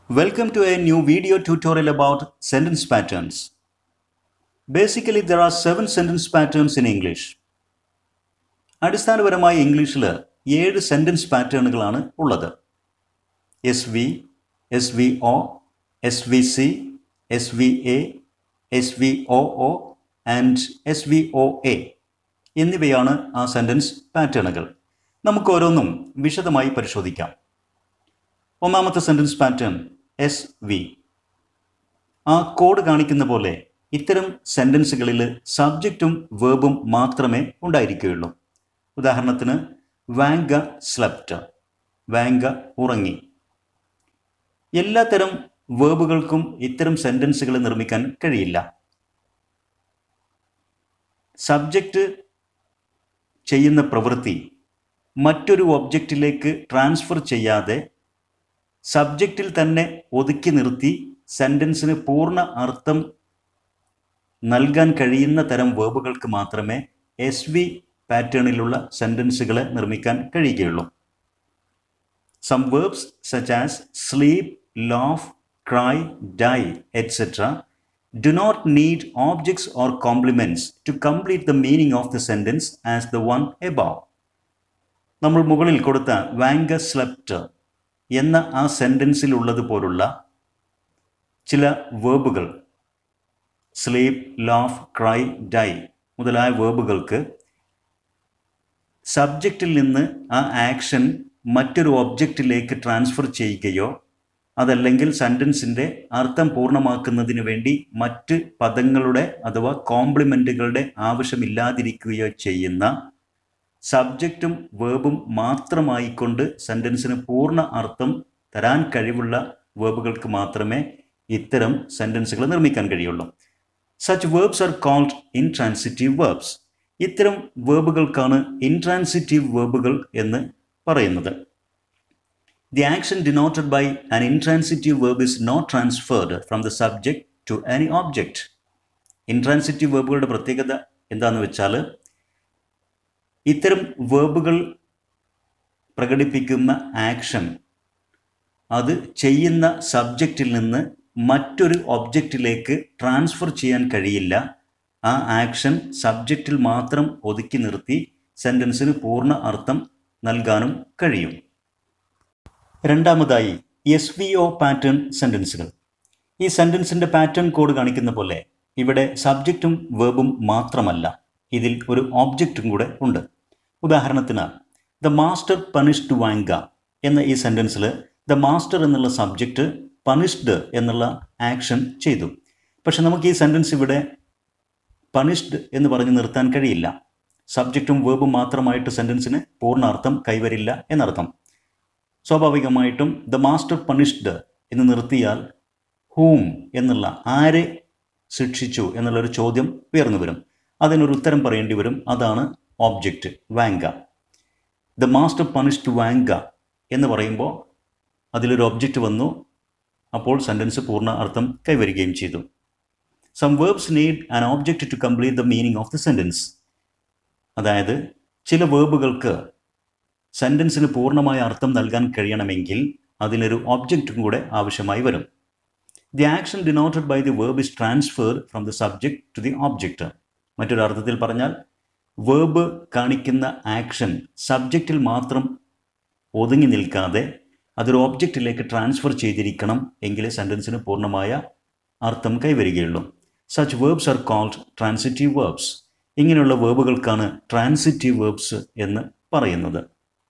Welcome to a new video tutorial about sentence patterns. Basically, there are seven sentence patterns in English. അടിസ്ഥാനപരമായി ഇംഗ്ലീഷിൽ ഏഴ് sentence പാറ്റേണുകളാണ് ഉള്ളത് S V S V O S V C S V A S V O O and S V O A എന്നിവയാണ് ആ sentence പാറ്റേണുകൾ നമുക്ക് ഓരോന്നും വിശദമായി പരിശോധിക്കാം ഒന്നാമത്തെ സെൻറ്റൻസ് പാറ്റേൺ എസ് വി ആ കോഡ് കാണിക്കുന്ന പോലെ ഇത്തരം സെൻറ്റൻസുകളിൽ സബ്ജക്റ്റും വേർബും മാത്രമേ ഉണ്ടായിരിക്കുകയുള്ളൂ ഉദാഹരണത്തിന് വാങ്ക സ്ലെപ്റ്റ് വാങ്ക ഉറങ്ങി എല്ലാത്തരം വേർബുകൾക്കും ഇത്തരം സെൻറ്റൻസുകൾ നിർമ്മിക്കാൻ കഴിയില്ല സബ്ജക്റ്റ് ചെയ്യുന്ന പ്രവൃത്തി മറ്റൊരു ഒബ്ജക്റ്റിലേക്ക് ട്രാൻസ്ഫർ ചെയ്യാതെ സബ്ജക്റ്റിൽ തന്നെ ഒതുക്കി നിർത്തി സെൻറ്റൻസിന് പൂർണ്ണ അർത്ഥം നൽകാൻ കഴിയുന്ന തരം വേർബുകൾക്ക് മാത്രമേ എസ് വി പാറ്റേണിലുള്ള സെൻറ്റൻസുകളെ നിർമ്മിക്കാൻ കഴിയുകയുള്ളൂ some verbs such as sleep laugh cry die etcetera do not need objects or complements to complete the meaning of the sentence as the one above. നമ്മൾ മുകളിൽ കൊടുത്ത വാങ്ക സ്ലെപ്റ്റ് എന്ന ആ സെൻറ്റൻസിൽ ഉള്ളതുപോലുള്ള ചില വേർബുകൾ സ്ലീപ്പ് ലാഫ് ക്രൈ ഡൈ മുതലായ വേർബുകൾക്ക് സബ്ജക്റ്റിൽ നിന്ന് ആ ആക്ഷൻ മറ്റൊരു ഒബ്ജക്റ്റിലേക്ക് ട്രാൻസ്ഫർ ചെയ്യുകയോ അതല്ലെങ്കിൽ സെൻറ്റൻസിൻ്റെ അർത്ഥം പൂർണ്ണമാക്കുന്നതിന് വേണ്ടി മറ്റ് പദങ്ങളുടെ അഥവാ കോംപ്ലിമെൻറ്റുകളുടെ ആവശ്യമില്ലാതിരിക്കുകയോ ചെയ്യുന്ന സബ്ജക്റ്റും വേർബും മാത്രമായിക്കൊണ്ട് സെൻറ്റൻസിന് പൂർണ്ണ അർത്ഥം തരാൻ കഴിവുള്ള വേർബുകൾക്ക് മാത്രമേ ഇത്തരം സെൻറ്റൻസുകൾ നിർമ്മിക്കാൻ കഴിയുള്ളൂ such verbs are called intransitive verbs ഇത്തരം വേർബുകൾക്കാണ് ഇൻട്രാൻസിറ്റീവ് വേർബുകൾ എന്ന് പറയുന്നത് the action denoted by an intransitive verb is not transferred from the subject to any object intransitive വേർബുകളുടെ പ്രത്യേകത എന്താണെന്ന് വെച്ചാൽ ഇത്തരം വേർബുകൾ പ്രകടിപ്പിക്കുന്ന ആക്ഷൻ അത് ചെയ്യുന്ന സബ്ജക്റ്റിൽ നിന്ന് മറ്റൊരു ഒബ്ജക്റ്റിലേക്ക് ട്രാൻസ്ഫർ ചെയ്യാൻ കഴിയില്ല ആ ആക്ഷൻ സബ്ജക്റ്റിൽ മാത്രം ഒതുക്കി നിർത്തി സെൻറ്റൻസിന് പൂർണ്ണ അർത്ഥം നൽകാനും കഴിയും രണ്ടാമതായി എസ് വി ഒ പാറ്റേൺ സെൻറ്റൻസുകൾ ഈ സെൻറ്റൻസിൻ്റെ പാറ്റേൺ കോഡ് കാണിക്കുന്ന പോലെ ഇവിടെ സബ്ജക്റ്റും വേർബും മാത്രമല്ല ഇതിൽ ഒരു ഓബ്ജക്റ്റും കൂടെ ഉണ്ട് ഉദാഹരണത്തിന് ദ മാസ്റ്റർ പണിഷ്ഡ് വാങ്ക എന്ന ഈ സെൻറ്റൻസിൽ ദ മാസ്റ്റർ എന്നുള്ള സബ്ജക്റ്റ് പണിഷ്ഡ് എന്നുള്ള ആക്ഷൻ ചെയ്തു പക്ഷെ നമുക്ക് ഈ സെൻറ്റൻസ് ഇവിടെ പണിഷ്ഡ് എന്ന് പറഞ്ഞ് നിർത്താൻ കഴിയില്ല സബ്ജക്റ്റും വേർബും മാത്രമായിട്ട് സെൻറ്റൻസിന് പൂർണ്ണ അർത്ഥം കൈവരില്ല എന്നർത്ഥം സ്വാഭാവികമായിട്ടും ദ മാസ്റ്റർ പണിഷ്ഡ് എന്ന് നിർത്തിയാൽ ഹൂം എന്നുള്ള ആരെ ശിക്ഷിച്ചു എന്നുള്ളൊരു ചോദ്യം ഉയർന്നു വരും അതിനൊരു ഉത്തരം പറയേണ്ടി വരും അതാണ് object Vanka the master punished Vanka എന്ന് പറയുമ്പോൾ അതിലൊരു ഒബ്ജക്റ്റ് വന്നു അപ്പോൾ സെൻറ്റൻസ് പൂർണ്ണ അർത്ഥം കൈവരികയും ചെയ്തു some verbs need an object to complete the meaning of the sentence അതായത് ചില വേർബുകൾക്ക് സെൻറ്റൻസിന് പൂർണ്ണമായ അർത്ഥം നൽകാൻ കഴിയണമെങ്കിൽ അതിനൊരു ഒബ്ജക്റ്റും കൂടെ ആവശ്യമായി വരും the action denoted by the verb is transfer from the subject to the object മറ്റൊരു അർത്ഥത്തിൽ പറഞ്ഞാൽ വേർബ് കാണിക്കുന്ന ആക്ഷൻ സബ്ജക്റ്റിൽ മാത്രം ഒതുങ്ങി നിൽക്കാതെ അതൊരു ഓബ്ജക്റ്റിലേക്ക് ട്രാൻസ്ഫർ ചെയ്തിരിക്കണം എങ്കിലേ സെൻറ്റൻസിന് പൂർണ്ണമായ അർത്ഥം കൈവരികയുള്ളൂ such verbs are called transitive verbs ഇങ്ങനെയുള്ള വേർബുകൾക്കാണ് ട്രാൻസിറ്റീവ് വേർബ്സ് എന്ന് പറയുന്നത്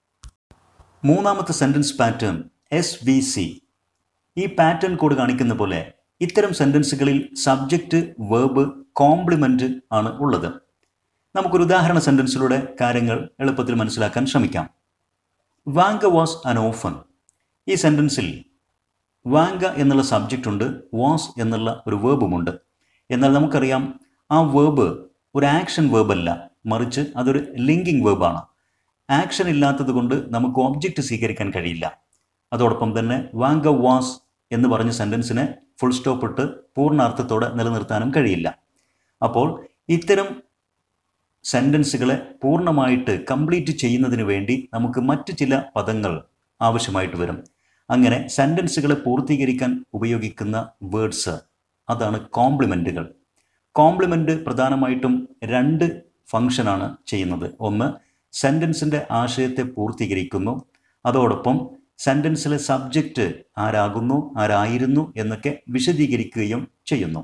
മൂന്നാമത്തെ sentence pattern S V C ഈ പാറ്റേൺ കോഡ് കാണിക്കുന്ന പോലെ ഇത്തരം സെൻറ്റൻസുകളിൽ സബ്ജക്റ്റ് വേർബ് കോംപ്ലിമെൻ്റ് ആണ് ഉള്ളത് നമുക്കൊരു ഉദാഹരണ സെൻറ്റൻസിലൂടെ കാര്യങ്ങൾ എളുപ്പത്തിൽ മനസ്സിലാക്കാൻ ശ്രമിക്കാം വാങ്ക വാസ് അൻ ഓഫൻ ഈ സെൻറ്റൻസിൽ വാങ്ക എന്നുള്ള സബ്ജക്റ്റ് ഉണ്ട് വാസ് എന്നുള്ള ഒരു വേർബുമുണ്ട് എന്നാൽ നമുക്കറിയാം ആ വേർബ് ഒരു ആക്ഷൻ വേർബല്ല മറിച്ച് അതൊരു ലിങ്കിങ് വേർബാണ് ആക്ഷൻ ഇല്ലാത്തത് കൊണ്ട് നമുക്ക് ഒബ്ജക്റ്റ് സ്വീകരിക്കാൻ കഴിയില്ല അതോടൊപ്പം തന്നെ വാങ്ക വാസ് എന്ന് പറഞ്ഞ സെൻറ്റൻസിനെ ഫുൾ സ്റ്റോപ്പ് ഇട്ട് പൂർണ്ണാർത്ഥത്തോടെ നിലനിർത്താനും കഴിയില്ല അപ്പോൾ ഇത്തരം സെൻറ്റൻസുകളെ പൂർണ്ണമായിട്ട് കംപ്ലീറ്റ് ചെയ്യുന്നതിന് വേണ്ടി നമുക്ക് മറ്റ് ചില പദങ്ങൾ ആവശ്യമായിട്ട് വരും അങ്ങനെ സെൻറ്റൻസുകളെ പൂർത്തീകരിക്കാൻ ഉപയോഗിക്കുന്ന വേർഡ്സ് അതാണ് കോംപ്ലിമെൻറ്റുകൾ കോംപ്ലിമെൻ്റ് പ്രധാനമായിട്ടും രണ്ട് ഫങ്ഷനാണ് ചെയ്യുന്നത് ഒന്ന് സെൻറ്റൻസിൻ്റെ ആശയത്തെ പൂർത്തീകരിക്കുന്നു അതോടൊപ്പം സെൻറ്റൻസിലെ സബ്ജക്റ്റ് ആരാകുന്നു ആരായിരുന്നു എന്നൊക്കെ വിശദീകരിക്കുകയും ചെയ്യുന്നു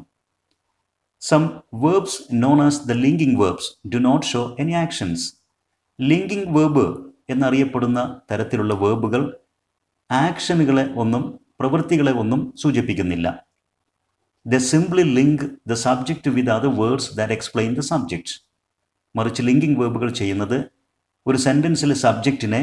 some verbs known as the linking verbs do not show any actions linking verb എന്നറിയപ്പെടുന്ന തരത്തിലുള്ള വേർബുകൾ ആക്ഷനുകളെ ഒന്നും പ്രവൃത്തികളെ ഒന്നും സൂചിപ്പിക്കുന്നില്ല they simply link the subject with other words that explain the subject മറിച്ച് ലിങ്കിങ് വേർബുകൾ ചെയ്യുന്നത് ഒരു സെൻറ്റൻസിലെ സബ്ജക്റ്റിനെ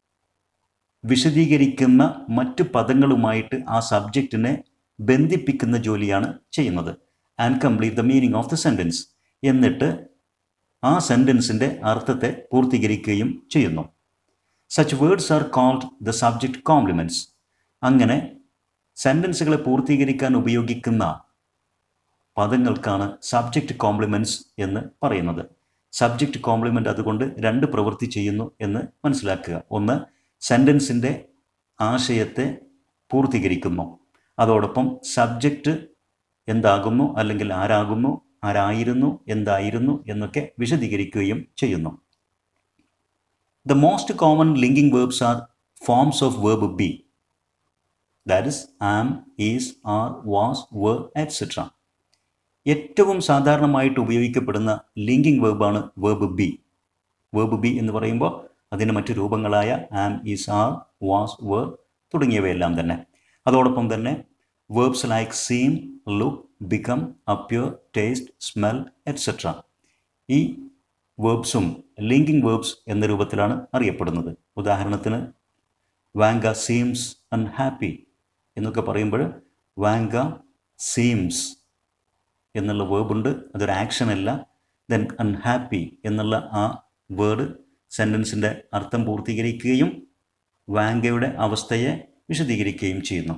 വിശദീകരിക്കുന്ന മറ്റു പദങ്ങളുമായിട്ട് ആ സബ്ജക്റ്റിനെ ബന്ധിപ്പിക്കുന്ന ജോലിയാണ് ചെയ്യുന്നത് and complete the meaning of the sentence എന്നിട്ട് ആ സെൻറ്റൻസിൻ്റെ അർത്ഥത്തെ പൂർത്തീകരിക്കുകയും ചെയ്യുന്നു such words are called the subject complements അങ്ങനെ സെൻറ്റൻസുകളെ പൂർത്തീകരിക്കാൻ ഉപയോഗിക്കുന്ന പദങ്ങൾക്കാണ് സബ്ജക്റ്റ് കോംപ്ലിമെൻറ്റ്സ് എന്ന് പറയുന്നത് സബ്ജക്റ്റ് കോംപ്ലിമെൻ്റ് അതുകൊണ്ട് രണ്ട് പ്രവൃത്തി ചെയ്യുന്നു എന്ന് മനസ്സിലാക്കുക ഒന്ന് സെൻറ്റൻസിൻ്റെ ആശയത്തെ പൂർത്തീകരിക്കുന്നു അതോടൊപ്പം സബ്ജക്റ്റ് എന്താകുന്നു അല്ലെങ്കിൽ ആരാകുന്നു ആരായിരുന്നു എന്തായിരുന്നു എന്നൊക്കെ വിശദീകരിക്കുകയും ചെയ്യുന്നു the most common linking verbs are forms of verb be that is am is are was were etcetera ഏറ്റവും സാധാരണമായിട്ട് ഉപയോഗിക്കപ്പെടുന്ന ലിങ്കിങ് വേർബാണ് വേർബ് ബി വേർബ് ബി എന്ന് പറയുമ്പോൾ അതിന് മറ്റു രൂപങ്ങളായ am is are was were തുടങ്ങിയവയെല്ലാം തന്നെ അതോടൊപ്പം തന്നെ verbs like seem look become appear taste smell etcetera ഈ വേർബ്സും ലിങ്കിങ് വേർബ്സ് എന്ന രൂപത്തിലാണ് അറിയപ്പെടുന്നത് ഉദാഹരണത്തിന് വാങ്ക സീംസ് അൺഹാപ്പി എന്നൊക്കെ പറയുമ്പോൾ വാങ്ക സീംസ് എന്നുള്ള വേർബുണ്ട് അതൊരു ആക്ഷൻ അല്ല ദെൻ അൺഹാപ്പി എന്നുള്ള ആ വേർഡ് സെൻറ്റൻസിൻ്റെ അർത്ഥം പൂർത്തീകരിക്കുകയും വാങ്കയുടെ അവസ്ഥയെ വിശദീകരിക്കുകയും ചെയ്യുന്നു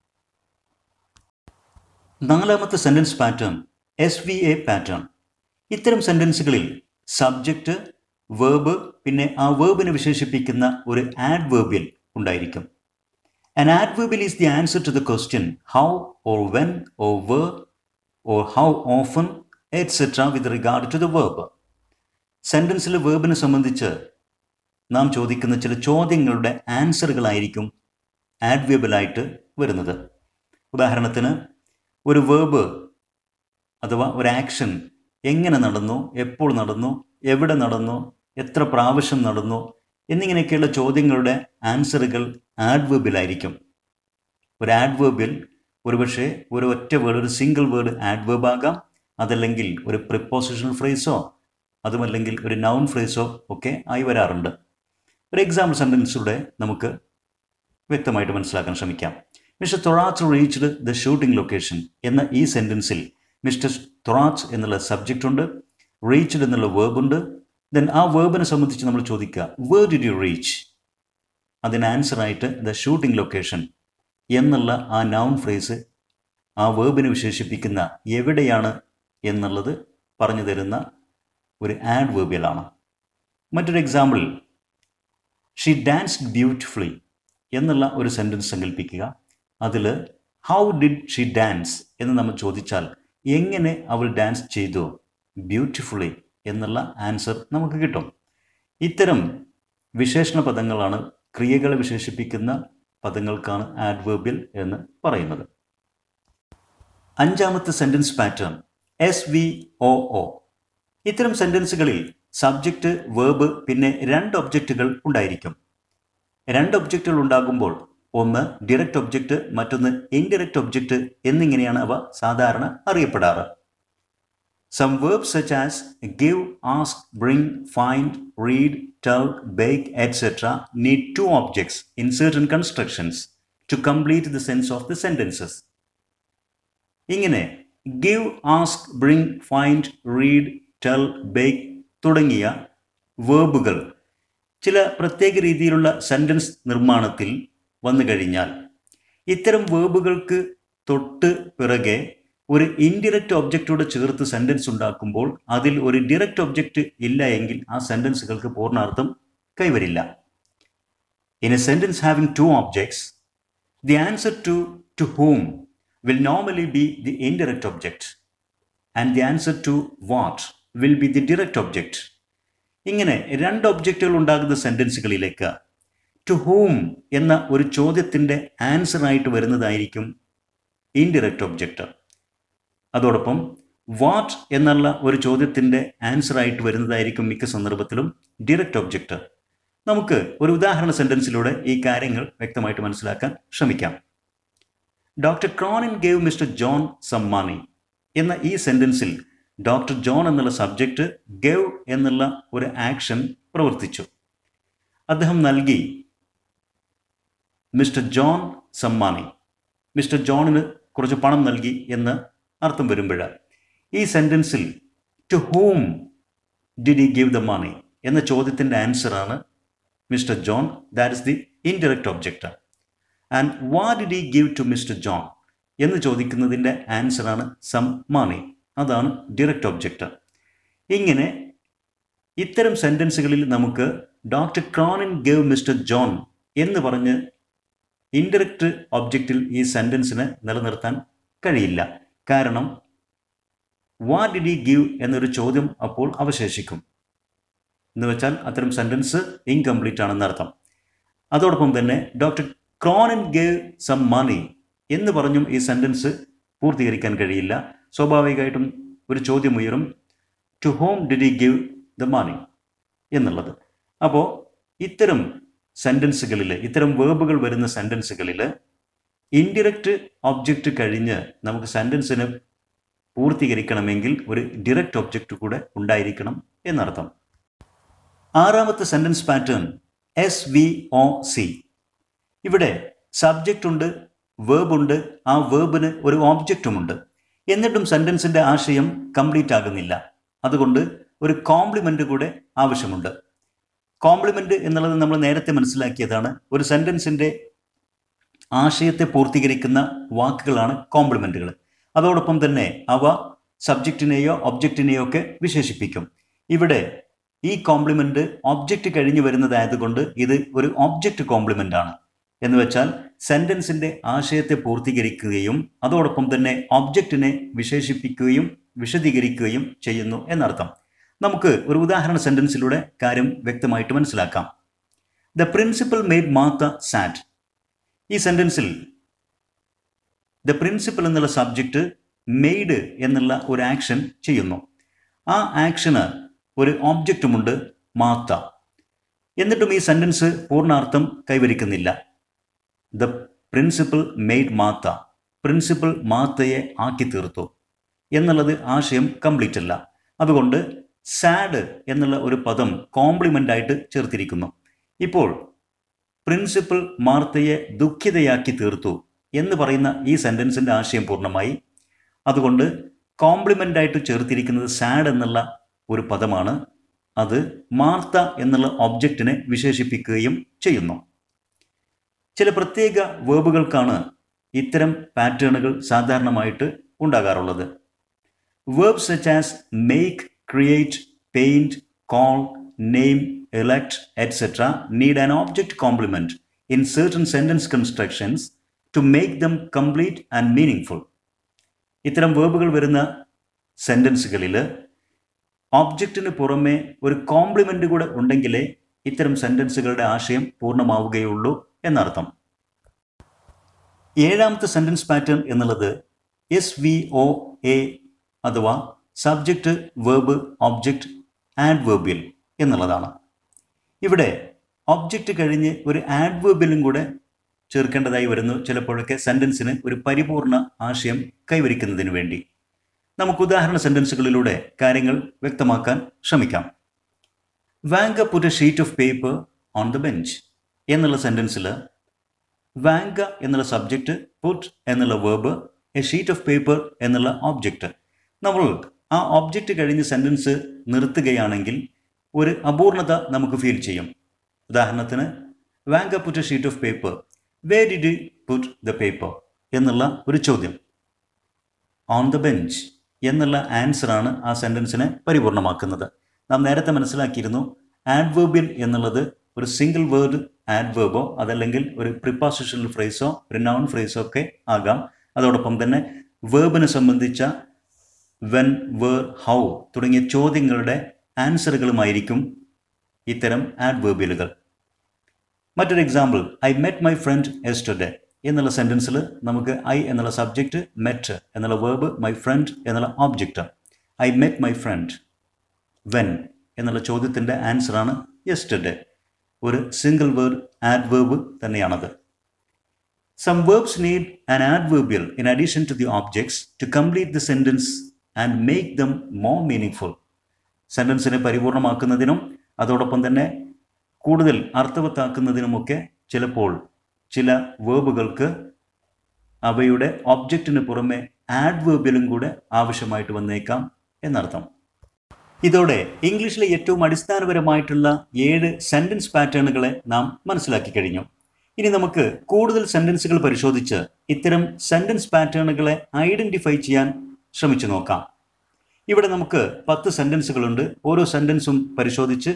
നാലാമത്തെ sentence pattern S V A pattern ഇത്തരം സെൻറ്റൻസുകളിൽ സബ്ജക്റ്റ് വേർബ് പിന്നെ ആ വേർബിനെ വിശേഷിപ്പിക്കുന്ന ഒരു ആഡ് വേർബിൽ ഉണ്ടായിരിക്കും An adverbial is the answer to the question how or when or where or how often etc. with regard to the verb. സെൻറ്റൻസിലെ വേർബിനെ സംബന്ധിച്ച് നാം ചോദിക്കുന്ന ചില ചോദ്യങ്ങളുടെ ആൻസറുകളായിരിക്കും ആഡ്വേബിളായിട്ട് വരുന്നത് ഉദാഹരണത്തിന് ഒരു വേർബ് അഥവാ ഒരു ആക്ഷൻ എങ്ങനെ നടന്നു എപ്പോൾ നടന്നു എവിടെ നടന്നു എത്ര പ്രാവശ്യം നടന്നു എന്നിങ്ങനെയൊക്കെയുള്ള ചോദ്യങ്ങളുടെ ആൻസറുകൾ ആഡ്വേബിലായിരിക്കും ഒരു ആഡ്വേബിൽ ഒരുപക്ഷെ ഒരു ഒറ്റ വേർഡ് ഒരു സിംഗിൾ വേർഡ് ആഡ്വേബ് ആകാം അതല്ലെങ്കിൽ ഒരു പ്രിപ്പോസിഷണൽ ഫ്രേസോ അതുമല്ലെങ്കിൽ ഒരു നൗൺ ഫ്രേസോ ഒക്കെ ആയി വരാറുണ്ട് ഒരു എക്സാമ്പിൾ സെൻറ്റൻസിലൂടെ നമുക്ക് വ്യക്തമായിട്ട് മനസ്സിലാക്കാൻ ശ്രമിക്കാം Mister Thorath reached the shooting location എന്ന ഈ സെൻറ്റൻസിൽ മിസ്റ്റർ തൊറാത്ത് എന്നുള്ള സബ്ജക്റ്റ് ഉണ്ട് റീച്ച്ഡ് എന്നുള്ള വേർബ് ഉണ്ട് ദെൻ ആ വേർബിനെ സംബന്ധിച്ച് നമ്മൾ ചോദിക്കുക വേർ ഡിഡ് യു റീച്ച് അതിന് ആൻസറായിട്ട് ദ ഷൂട്ടിംഗ് ലൊക്കേഷൻ എന്നുള്ള ആ നൗൺ ഫ്രേസ് ആ വേർബിനെ വിശേഷിപ്പിക്കുന്ന എവിടെയാണ് എന്നുള്ളത് പറഞ്ഞു തരുന്ന ഒരു ആഡ് വേർബിയലാണ് മറ്റൊരു എക്സാമ്പിൾ ഷീ ഡാൻസ്ഡ് ബ്യൂട്ടിഫുള്ളി എന്നുള്ള ഒരു സെൻറ്റൻസ് സങ്കല്പിക്കുക അതിൽ ഹൗ ഡിഡ് ഷീ ഡാൻസ് എന്ന് നമ്മൾ ചോദിച്ചാൽ എങ്ങനെ അവൾ ഡാൻസ് ചെയ്തു ബ്യൂട്ടിഫുള്ളി എന്നുള്ള ആൻസർ നമുക്ക് കിട്ടും ഇത്തരം വിശേഷണ പദങ്ങളാണ് ക്രിയകളെ വിശേഷിപ്പിക്കുന്ന പദങ്ങൾക്കാണ് ആഡ്വേർബിയൽ എന്ന് പറയുന്നത് അഞ്ചാമത്തെ sentence pattern S V O O ഇത്തരം സെൻറ്റൻസുകളിൽ സബ്ജക്റ്റ് വേർബ് പിന്നെ രണ്ട് ഒബ്ജക്റ്റുകൾ ഉണ്ടായിരിക്കും രണ്ട് ഒബ്ജക്റ്റുകൾ ഉണ്ടാകുമ്പോൾ ഒന്ന് ഡിറക്റ്റ് ഒബ്ജക്റ്റ് മറ്റൊന്ന് ഇൻഡിറക്റ്റ് ഒബ്ജക്റ്റ് എന്നിങ്ങനെയാണ് അവ സാധാരണ അറിയപ്പെടാറ് some verbs such as give ask bring find read tell bake etcetera need two objects in certain constructions to complete the sense of the sentences ഇങ്ങനെ give ask bring find read tell bake തുടങ്ങിയ വേർബുകൾ ചില പ്രത്യേക രീതിയിലുള്ള sentence നിർമ്മാണത്തിൽ വന്നു കഴിഞ്ഞാൽ ഇത്തരം വേർബുകൾക്ക് തൊട്ട് പിറകെ ഒരു ഇൻഡിറക്റ്റ് ഒബ്ജക്റ്റോട് ചേർത്ത് സെൻറ്റൻസ് ഉണ്ടാക്കുമ്പോൾ അതിൽ ഒരു ഡിറക്റ്റ് ഒബ്ജക്റ്റ് ഇല്ല എങ്കിൽ ആ സെൻറ്റൻസുകൾക്ക് പൂർണ്ണാർത്ഥം കൈവരില്ല in a sentence having two objects the answer to to whom will normally be the indirect object and the answer to what will be the direct object ഇങ്ങനെ രണ്ട് ഒബ്ജക്റ്റുകൾ ഉണ്ടാകുന്ന സെൻറ്റൻസുകളിലേക്ക് ടു ഹൂം എന്ന ഒരു ചോദ്യത്തിൻ്റെ ആൻസറായിട്ട് വരുന്നതായിരിക്കും ഇൻഡിറക്റ്റ് ഒബ്ജക്റ്റ് അതോടൊപ്പം what എന്നുള്ള ഒരു ചോദ്യത്തിൻ്റെ ആൻസറായിട്ട് വരുന്നതായിരിക്കും മിക്ക സന്ദർഭത്തിലും ഡിറക്റ്റ് ഒബ്ജക്റ്റ് നമുക്ക് ഒരു ഉദാഹരണ സെൻറ്റൻസിലൂടെ ഈ കാര്യങ്ങൾ വ്യക്തമായിട്ട് മനസ്സിലാക്കാൻ ശ്രമിക്കാം doctor Cronin gave Mister John some money എന്ന ഈ സെൻറ്റൻസിൽ ഡോക്ടർ ജോൺ എന്നുള്ള സബ്ജക്റ്റ് ഗേവ് എന്നുള്ള ഒരു ആക്ഷൻ പ്രവർത്തിച്ചു അദ്ദേഹം നൽകി മിസ്റ്റർ ജോൺ സമ്മാനി മിസ്റ്റർ ജോണിന് കുറച്ച് പണം നൽകി എന്ന് അർത്ഥം വരുമ്പോൾ ഈ സെൻറ്റൻസിൽ to whom did he give the money എന്ന ചോദ്യത്തിൻ്റെ ആൻസറാണ് Mister John that is the indirect object and what did he give to Mister John എന്ന് ചോദിക്കുന്നതിൻ്റെ ആൻസറാണ് സം മണി അതാണ് ഡിറക്റ്റ് ഒബ്ജക്റ്റ് ഇങ്ങനെ ഇത്തരം സെൻറ്റൻസുകളിൽ നമുക്ക് doctor Cronin gave Mister John എന്ന് പറഞ്ഞ് ഇൻഡയറക്റ്റ് ഒബ്ജക്റ്റിൽ ഈ സെൻറ്റൻസിനെ നിലനിർത്താൻ കഴിയില്ല കാരണം വാ ഡിഡ് ഈ ഗീവ് എന്നൊരു ചോദ്യം അപ്പോൾ അവശേഷിക്കും എന്ന് വെച്ചാൽ അത്തരം സെൻറ്റൻസ് ഇൻകംപ്ലീറ്റ് ആണെന്ന് അർത്ഥം അതോടൊപ്പം തന്നെ doctor Cronin gave some money എന്ന് പറഞ്ഞും ഈ സെൻറ്റൻസ് പൂർത്തീകരിക്കാൻ കഴിയില്ല സ്വാഭാവികമായിട്ടും ഒരു ചോദ്യം ഉയരും to whom did he give the money എന്നുള്ളത് അപ്പോൾ ഇത്തരം സെൻറ്റൻസുകളിൽ ഇത്തരം വേർബുകൾ വരുന്ന സെൻറ്റൻസുകളിൽ ഇൻഡിറക്റ്റ് ഒബ്ജക്റ്റ് കഴിഞ്ഞ് നമുക്ക് സെൻറ്റൻസിന് പൂർത്തീകരിക്കണമെങ്കിൽ ഒരു ഡിറക്റ്റ് ഒബ്ജക്റ്റ് കൂടെ ഉണ്ടായിരിക്കണം എന്നർത്ഥം ആറാമത്തെ sentence pattern S V O C ഇവിടെ സബ്ജക്റ്റ് ഉണ്ട് വേർബ് ഉണ്ട് ആ വേർബിന് ഒരു ഓബ്ജക്റ്റുമുണ്ട് എന്നിട്ടും സെൻറ്റൻസിൻ്റെ ആശയം കംപ്ലീറ്റ് ആകുന്നില്ല അതുകൊണ്ട് ഒരു കോംപ്ലിമെൻ്റ് കൂടെ ആവശ്യമുണ്ട് കോംപ്ലിമെൻ്റ് എന്നുള്ളത് നമ്മൾ നേരത്തെ മനസ്സിലാക്കിയതാണ് ഒരു സെൻറ്റൻസിൻ്റെ ആശയത്തെ പൂർത്തീകരിക്കുന്ന വാക്കുകളാണ് കോംപ്ലിമെൻറ്റുകൾ അതോടൊപ്പം തന്നെ അവ സബ്ജക്റ്റിനെയോ ഒബ്ജക്റ്റിനെയോ ഒക്കെ വിശേഷിപ്പിക്കും ഇവിടെ ഈ കോംപ്ലിമെൻ്റ് ഒബ്ജക്റ്റ് കഴിഞ്ഞു വരുന്നതായതുകൊണ്ട് ഇത് ഒരു ഒബ്ജക്റ്റ് കോംപ്ലിമെൻ്റ് ആണ് എന്ന് വെച്ചാൽ സെൻറ്റൻസിൻ്റെ ആശയത്തെ പൂർത്തീകരിക്കുകയും അതോടൊപ്പം തന്നെ ഒബ്ജക്റ്റിനെ വിശേഷിപ്പിക്കുകയും വിശദീകരിക്കുകയും ചെയ്യുന്നു എന്നർത്ഥം നമുക്ക് ഒരു ഉദാഹരണ സെൻറ്റൻസിലൂടെ കാര്യം വ്യക്തമായിട്ട് മനസ്സിലാക്കാം the principal made Martha sat ഈ സെൻറ്റൻസിൽ ദ പ്രിൻസിപ്പൽ എന്നുള്ള സബ്ജക്റ്റ് മെയ്ഡ് എന്നുള്ള ഒരു ആക്ഷൻ ചെയ്യുന്നു ആ ആക്ഷന് ഒരു ഓബ്ജക്റ്റുമുണ്ട് മാത്ത എന്നിട്ടും ഈ സെൻറ്റൻസ് പൂർണ്ണാർത്ഥം കൈവരിക്കുന്നില്ല the principal made Martha principal മാത്തയെ ആക്കി തീർത്തു എന്നുള്ളത് ആശയം കംപ്ലീറ്റ് അല്ല അതുകൊണ്ട് സാഡ് എന്നുള്ള ഒരു പദം കോംപ്ലിമെൻ്റ് ആയിട്ട് ചേർത്തിരിക്കുന്നു ഇപ്പോൾ പ്രിൻസിപ്പൽ മാർത്തയെ ദുഃഖിതയാക്കി തീർത്തു എന്ന് പറയുന്ന ഈ സെൻറ്റൻസിൻ്റെ ആശയം പൂർണ്ണമായി അതുകൊണ്ട് കോംപ്ലിമെൻ്റ് ആയിട്ട് ചേർത്തിരിക്കുന്നത് സാഡ് എന്നുള്ള ഒരു പദമാണ് അത് മാർത്ത എന്നുള്ള ഒബ്ജക്റ്റിനെ വിശേഷിപ്പിക്കുകയും ചെയ്യുന്നു ചില പ്രത്യേക വേർബുകൾക്കാണ് ഇത്തരം പാറ്റേണുകൾ സാധാരണമായിട്ട് ഉണ്ടാകാറുള്ളത് verb such as make create paint call name elect, etc., need an object complement in certain sentence constructions to make them complete and meaningful. ഇത്തരം വേർബുകൾ വരുന്ന സെൻറ്റൻസുകളിൽ ഓബ്ജക്റ്റിന് പുറമെ ഒരു കോംപ്ലിമെൻ്റ് കൂടെ ഉണ്ടെങ്കിലേ ഇത്തരം സെൻറ്റൻസുകളുടെ ആശയം പൂർണ്ണമാവുകയുള്ളൂ എന്നർത്ഥം ഏഴാമത്തെ സെൻറ്റൻസ് പാറ്റേൺ എന്നുള്ളത് എസ് വി ഒ എ അഥവാ സബ്ജക്റ്റ് വേർബ് ഒബ്ജക്റ്റ് ആഡ്വേർബിയൽ എന്നുള്ളതാണ് ഇവിടെ ഒബ്ജക്റ്റ് കഴിഞ്ഞ് ഒരു ആഡ്വേർബിലും കൂടെ ചേർക്കേണ്ടതായി വരുന്നു ചിലപ്പോഴൊക്കെ സെൻറ്റൻസിന് ഒരു പരിപൂർണ ആശയം കൈവരിക്കുന്നതിന് വേണ്ടി നമുക്ക് ഉദാഹരണ സെൻറ്റൻസുകളിലൂടെ കാര്യങ്ങൾ വ്യക്തമാക്കാൻ ശ്രമിക്കാം Vanka put a sheet of paper on the bench എന്നുള്ള സെൻറ്റൻസിൽ വാങ്ക എന്നുള്ള സബ്ജക്റ്റ് പുട്ട് എന്നുള്ള verb a sheet of paper എന്നുള്ള ഓബ്ജക്റ്റ് നമ്മൾ ആ ഓബ്ജക്റ്റ് കഴിഞ്ഞ് സെൻറ്റൻസ് നിർത്തുകയാണെങ്കിൽ ഒരു അപൂർണത നമുക്ക് ഫീൽ ചെയ്യും ഉദാഹരണത്തിന് Vanka put a sheet of paper where did you put the paper എന്നുള്ള ഒരു ചോദ്യം ഓൺ ദ ബെഞ്ച് എന്നുള്ള ആൻസറാണ് ആ സെൻറ്റൻസിനെ പരിപൂർണമാക്കുന്നത് നാം നേരത്തെ മനസ്സിലാക്കിയിരുന്നു ആഡ്വേർബിയൽ എന്നുള്ളത് ഒരു സിംഗിൾ വേർഡ് ആഡ്വേർബോ അതല്ലെങ്കിൽ ഒരു പ്രിപ്പോസിഷണൽ ഫ്രേസോ ഒരു നൗൺ ഫ്രേസോ ഒക്കെ ആകാം അതോടൊപ്പം തന്നെ വേർബിനെ സംബന്ധിച്ച വെൻ വേർ ഹൗ തുടങ്ങിയ ചോദ്യങ്ങളുടെ ആൻസറുകളുമായിരിക്കും ഇത്തരം ആഡ്വേർബിയലുകൾ മറ്റൊരു example I met my friend yesterday എന്നുള്ള സെൻറ്റൻസിൽ നമുക്ക് ഐ എന്നുള്ള സബ്ജക്റ്റ് മെറ്റ് എന്നുള്ള വേർബ് മൈ ഫ്രണ്ട് എന്നുള്ള object I met my friend when എന്നുള്ള ചോദ്യത്തിൻ്റെ ആൻസറാണ് യെസ്റ്റർഡേ ഒരു സിംഗിൾ വേർഡ് ആഡ്വേർബ് തന്നെയാണത് some verbs need an adverbial in addition to the objects to complete the sentence and make them more meaningful സെൻറ്റൻസിനെ പരിപൂർണമാക്കുന്നതിനും അതോടൊപ്പം തന്നെ കൂടുതൽ അർത്ഥവത്താക്കുന്നതിനുമൊക്കെ ചിലപ്പോൾ ചില വേർബുകൾക്ക് അവയുടെ ഒബ്ജക്റ്റിന് പുറമെ ആഡ്വേർബിയലും കൂടെ ആവശ്യമായിട്ട് വന്നേക്കാം എന്നർത്ഥം ഇതോടെ ഇംഗ്ലീഷിലെ ഏറ്റവും അടിസ്ഥാനപരമായിട്ടുള്ള ഏഴ് സെൻറ്റൻസ് പാറ്റേണുകളെ നാം മനസ്സിലാക്കി കഴിഞ്ഞു ഇനി നമുക്ക് കൂടുതൽ സെൻറ്റൻസുകൾ പരിശോധിച്ച് ഇത്തരം സെൻറ്റൻസ് പാറ്റേണുകളെ ഐഡൻറ്റിഫൈ ചെയ്യാൻ ശ്രമിച്ചു നോക്കാം ഇവിടെ നമുക്ക് പത്ത് സെൻറ്റൻസുകളുണ്ട് ഓരോ സെൻറ്റൻസും പരിശോധിച്ച്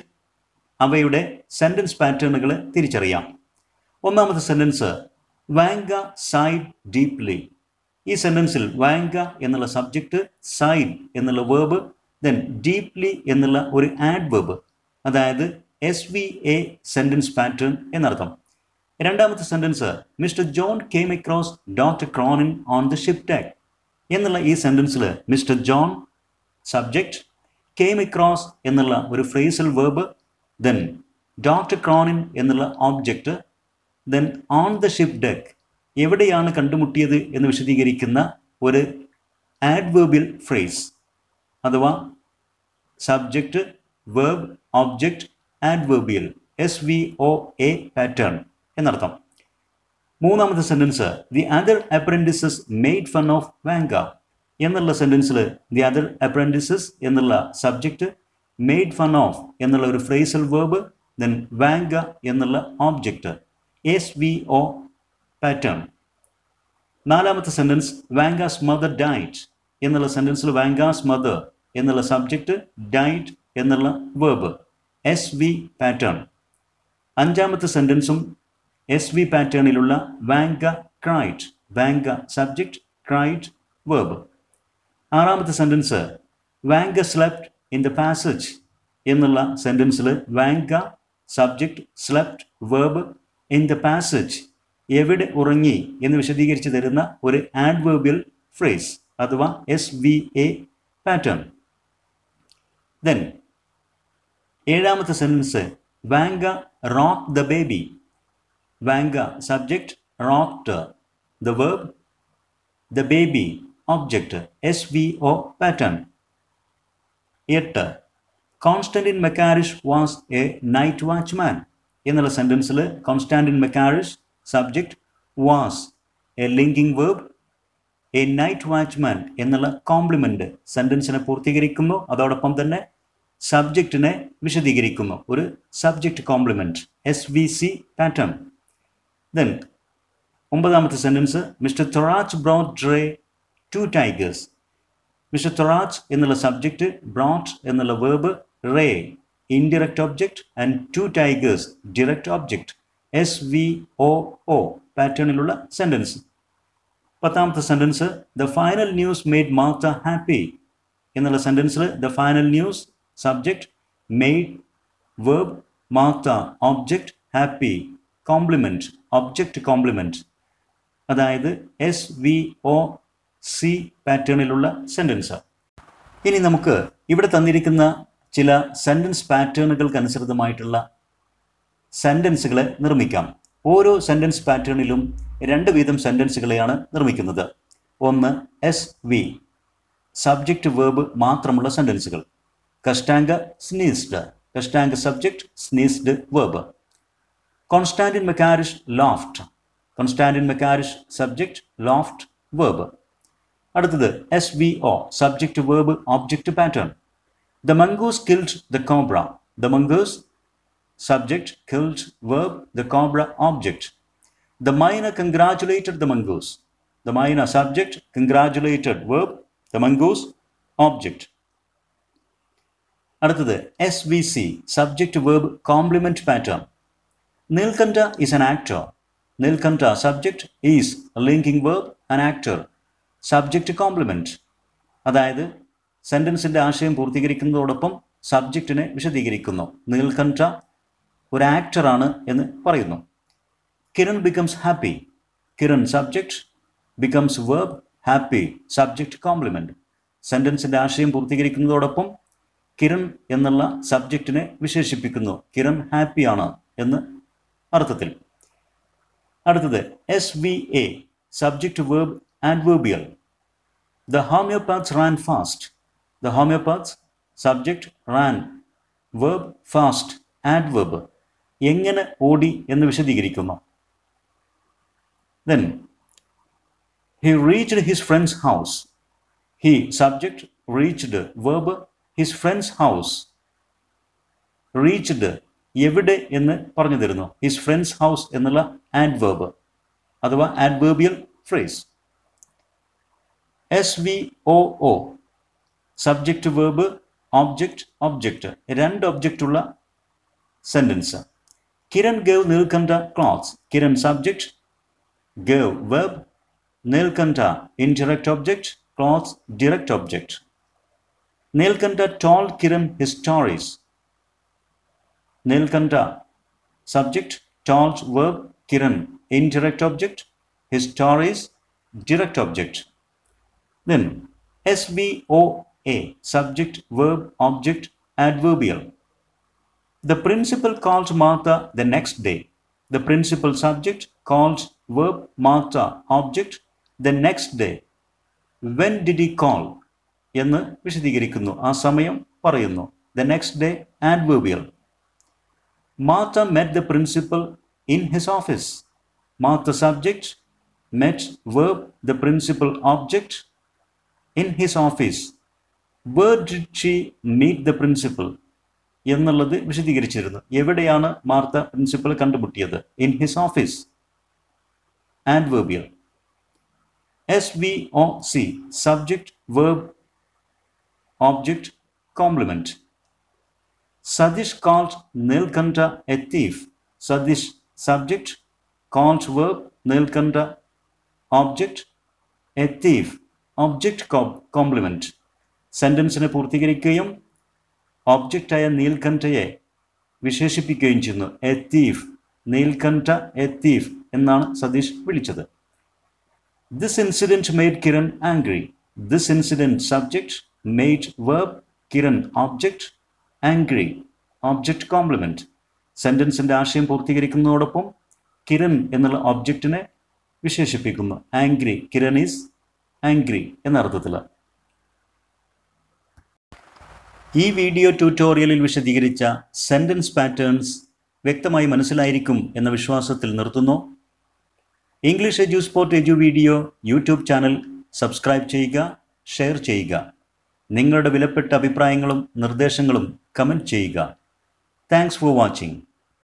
അവയുടെ സെൻറ്റൻസ് പാറ്റേണുകളെ തിരിച്ചറിയാം ഒന്നാമത്തെ സെൻറ്റൻസ് വാങ്ക സൈഡ് ഡീപ്ലി ഈ സെൻറ്റൻസിൽ വാങ്ക എന്നുള്ള സബ്ജക്റ്റ് സൈഡ് എന്നുള്ള വേർബ് ദെൻ ഡീപ്ലി എന്നുള്ള ഒരു ആഡ് വേർബ് അതായത് S V A sentence pattern എന്നർത്ഥം രണ്ടാമത്തെ sentence Mister John came across doctor Cronin on the ship deck എന്നുള്ള ഈ സെൻറ്റൻസിൽ Mister John subject came across എന്നുള്ള ഒരു phrasal verb then doctor Cronin എന്നുള്ള object then on the ship deck എവിടെയാണ് കണ്ടുമുട്ടിയത് എന്ന് വിശദീകരിക്കുന്ന ഒരു ആഡ്വേർബിയൽ ഫ്രേസ് അഥവാ subject verb object adverbial S V O A pattern എന്നർത്ഥം മൂന്നാമത്തെ sentence the other apprentices made fun of Vanka എന്നുള്ള സെൻറ്റൻസിൽ ദി അതർ അപ്രൻറ്റിസസ് എന്നുള്ള സബ്ജക്റ്റ് മെയ്ഡ് ഫൺ ഓഫ് എന്നുള്ള ഒരു ഫ്രേസൽ വേർബ് ദെൻ വാങ്ക എന്നുള്ള object S V O pattern നാലാമത്തെ sentence Vanka's mother died എന്നുള്ള സെൻറ്റൻസിൽ വാങ്കാസ് മദർ എന്നുള്ള സബ്ജക്റ്റ് ഡൈറ്റ് എന്നുള്ള വേർബ് എസ് വി പാറ്റേൺ അഞ്ചാമത്തെ സെൻറ്റൻസും എസ് വി പാറ്റേണിലുള്ള Vanka cried Vanka subject cried verb ആറാമത്തെ sentence Vanka slept in the passage എന്നുള്ള സെൻറ്റൻസിൽ Vanka subject slept verb in the passage എവിടെ ഉറങ്ങി എന്ന് വിശദീകരിച്ച് തരുന്ന ഒരു ആഡ്വേർബിയൽ ഫ്രേസ് അഥവാ S V A pattern then ഏഴാമത്തെ sentence Vanka rock the baby Vanka subject rocked the verb the baby object S V O pattern എട്ട് Konstantin Makarich was a night watchman എന്നുള്ള സെൻറ്റൻസിൽ Konstantin Makarich subject was a linking verb a night watchman എന്നുള്ള complement സെൻറ്റൻസിനെ പൂർത്തീകരിക്കുന്നു അതോടൊപ്പം തന്നെ സബ്ജക്റ്റിനെ വിശദീകരിക്കുന്നു ഒരു subject complement S V C pattern then ഒമ്പതാമത്തെ sentence Mister Thorach brought Ray two tigers Mister Thorach എന്നുള്ള സബ്ജക്റ്റ് ബ്രോട്ട് എന്നുള്ള verb ray indirect object and two tigers direct object S V O O പാറ്റേണിലുള്ള sentence പത്താമത്തെ sentence the final news made Martha happy എന്നുള്ള സെൻറ്റൻസിൽ the final news subject made verb Martha object happy complement object complement അതായത് S V O C പാറ്റേണിലുള്ള sentence ഇനി നമുക്ക് ഇവിടെ തന്നിരിക്കുന്ന ചില സെൻറ്റൻസ് പാറ്റേണുകൾക്ക് അനുസൃതമായിട്ടുള്ള സെൻറ്റൻസുകളെ നിർമ്മിക്കാം ഓരോ സെൻറ്റൻസ് പാറ്റേണിലും രണ്ട് വീതം സെൻറ്റൻസുകളെയാണ് നിർമ്മിക്കുന്നത് ഒന്ന് എസ് വി സബ്ജക്റ്റ് വേർബ് മാത്രമുള്ള സെൻറ്റൻസുകൾ Kashtanka sneezed Kashtanka subject sneezed verb Konstantin Makarich laughed Konstantin Makarich subject laughed verb അടുത്തത് S V O subject verb object pattern the mongoose killed the cobra the mongoose subject killed verb the cobra object the myna congratulated the mongoose the myna subject congratulated verb the mongoose object അടുത്തത് S V C subject verb complement pattern Nilkanta is an actor. Nilkanta subject is a linking verb, an actor. Subject complement. അതായത് സെൻറ്റൻസിൻ്റെ ആശയം പൂർത്തീകരിക്കുന്നതോടൊപ്പം സബ്ജക്റ്റിനെ വിശദീകരിക്കുന്നു നീൽകണ്ഠ ഒരു ആക്ടറാണ് എന്ന് പറയുന്നു Kiran becomes happy Kiran subject becomes verb happy subject complement സെൻറ്റൻസിൻ്റെ ആശയം പൂർത്തീകരിക്കുന്നതോടൊപ്പം കിരൺ എന്നുള്ള സബ്ജക്റ്റിനെ വിശേഷിപ്പിക്കുന്നു കിരൺ ഹാപ്പിയാണ് എന്ന് അർത്ഥത്തിൽ അടുത്തത് S V A subject verb adverbial the homeopaths ran fast the homeopaths subject ran verb fast adverb എങ്ങനെ ഓടി എന്ന് വിശദീകരിക്കുന്നു then he reached his friend's house he subject reached verb his friend's house reached എവിടെ എന്ന് പറഞ്ഞു തരുന്നു his friend's house എന്നുള്ള adverb അഥവാ adverbial phrase S V O O subject verb object object രണ്ട് ഒബ്ജക്റ്റ് ഉള്ള sentence Kiran gave Nilkanta clothes Kiran subject gave web Nilkanta indirect object clothes direct object Nilkanta told Kiran his stories Nilkanta subject told verb Kiran indirect object his stories direct object Then SVOA subject verb object adverbial. The principal called Martha the next day. The principal subject calls verb Martha object the next day. When did he call? എന്ന് വിശദീകരിക്കുന്നു ആ സമയം പറയുന്നു the next day adverbial Martha met the principal in his office Martha subject met verb the principal object in his office where did she meet the principal എന്നുള്ളത് വിശദീകരിച്ചിരുന്നു എവിടെയാണ് Martha principal കണ്ടുമുട്ടിയത് in his office adverbial S V O C subject verb object complement Satish called Nilkanta a thief Satish subject called verb Nilkanta object a thief object complement സെൻറ്റൻസിനെ പൂർത്തീകരിക്കുകയും ഒബ്ജക്റ്റായ നീൽകണ്ഠയെ വിശേഷിപ്പിക്കുകയും ചെയ്യുന്നു A thief Nilkanta a thief എന്നാണ് സതീഷ് വിളിച്ചത് this incident made Kiran angry this incident subject made verb Kiran object angry object complement സെൻറ്റൻസിൻ്റെ ആശയം പൂർത്തീകരിക്കുന്നതോടൊപ്പം കിരൺ എന്നുള്ള ഒബ്ജക്റ്റിനെ വിശേഷിപ്പിക്കുന്നു ആംഗ്രി കിരൺ ഈസ് ആംഗ്രി എന്ന അർത്ഥത്തിൽ ഈ വീഡിയോ ട്യൂട്ടോറിയലിൽ വിശദീകരിച്ച സെൻറ്റൻസ് പാറ്റേൺസ് വ്യക്തമായി മനസ്സിലായിരിക്കും എന്ന വിശ്വാസത്തിൽ നിർത്തുന്നു English edu sport edu video YouTube channel subscribe ചെയ്യുക ഷെയർ ചെയ്യുക നിങ്ങളുടെ വിലപ്പെട്ട അഭിപ്രായങ്ങളും നിർദ്ദേശങ്ങളും കമൻറ്റ് ചെയ്യുക താങ്ക്സ് ഫോർ വാച്ചിങ്